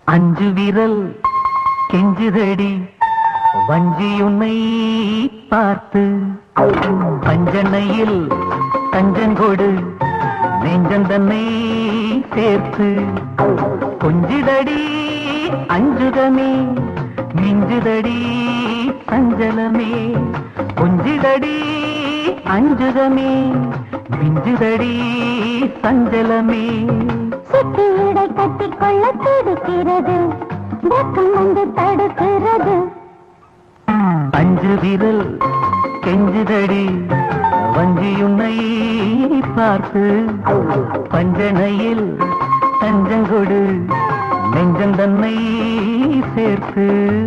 அஞ்சு விரல் கெஞ்சுதடி வஞ்சி உன்னை பார்த்து பஞ்சனையில் தஞ்சங்கொடு நெஞ்சம் தன்னை சேர்த்து கொஞ்சிதடி அஞ்சுதமே மிஞ்சுதடி சஞ்சலமே கொஞ்சிதடி அஞ்சுதமே மிஞ்சுதடி சஞ்சலமே சிட்டு இடை கட்டிக்கொள்ள துடிக்கிறது வெக்கம் வந்து தடுக்கிறது அஞ்சு விரல் கெஞ்சுதடி வஞ்சியுன்னை பார்த்து பஞ்சனையில் தஞ்சங்கொடு நெஞ்சம் தன்னை சேர்த்து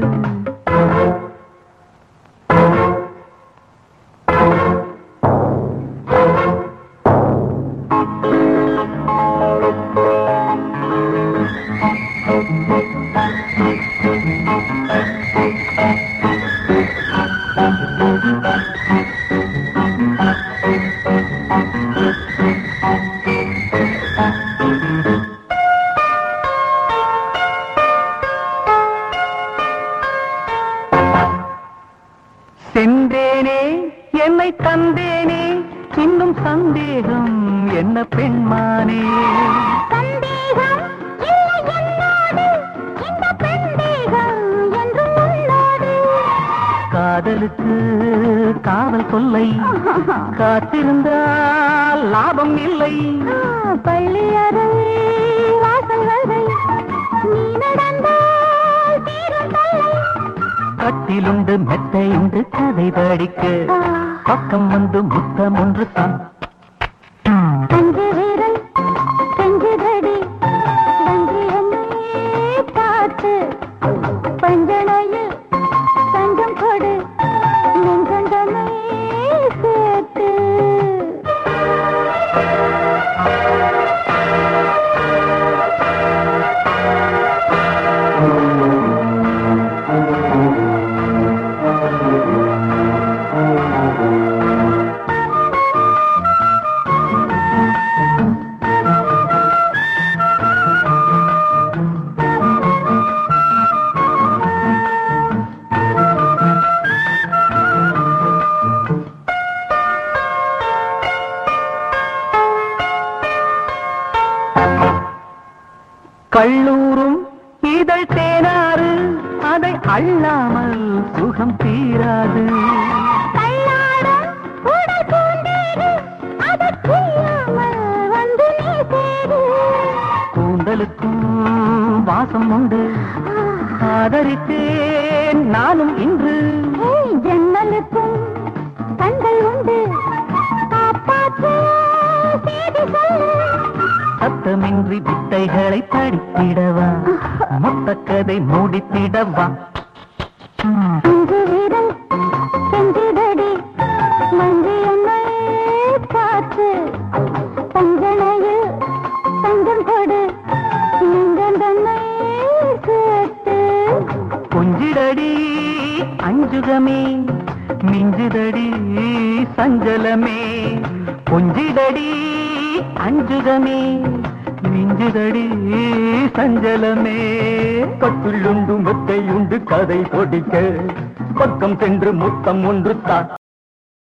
சென்றேனே என்னை தந்தேனே இன்னும் சந்தேகம் என்ன பெண்மானே சந்தேகம் இல்லை என்னோடு இந்த பெண்டேகம் என்றும் உள்ளோடு காதலுக்கு காவல் கொல்லை காத்திருந்தால் லாபம் இல்லை பள்ளி அறை வாசல் வரை நீ நடந்தால் தீரும் தொல்லை கட்டிலுண்டு மெத்தையுண்டு கதை படிக்க பக்கம் வந்து முத்தம் ஒன்று தான் அஞ்சு வீரல் செஞ்சுதடி வஞ்சி என்னையே பார்த்து பஞ்சனையில் தஞ்சம் கொடு நெஞ்சந்தனை சேர்த்து கள்ளூரும் இதழ் தேனாறு அதை அள்ளாமல் சுகம் தீராது கல்லாடம் உடல் பூண்டேறு அதற் செய்யாமல் வந்து நீ சேரு கூந்தலுக்கும் வாசம் உண்டு ஆதரித்தேன் நானும் இன்று ஏய், ஜன்னலுக்கும் கண்கள் உண்டு காப்பாற்ற செய்தி சொல்லு சத்தமின்றி வித்தைகளை படித்திடவா மொத்த கதை மூடித்திடவா அஞ்சு வீரல் செஞ்சிடடி மஞ்சி என்னை பார்த்து பஞ்சனையில் தஞ்சம் கொடு நெஞ்சம் தன்னை சேர்த்து கொஞ்சிடடி அஞ்சுகமே மிஞ்சுதடி சஞ்சலமே கொஞ்சிடடி அஞ்சுகமே மிஞ்சுதடி சஞ்சலமே கட்டுள்ளுண்டு மெத்தையுண்டு கதை பொடிக்க பக்கம் சென்று முத்தம் ஒன்று தான்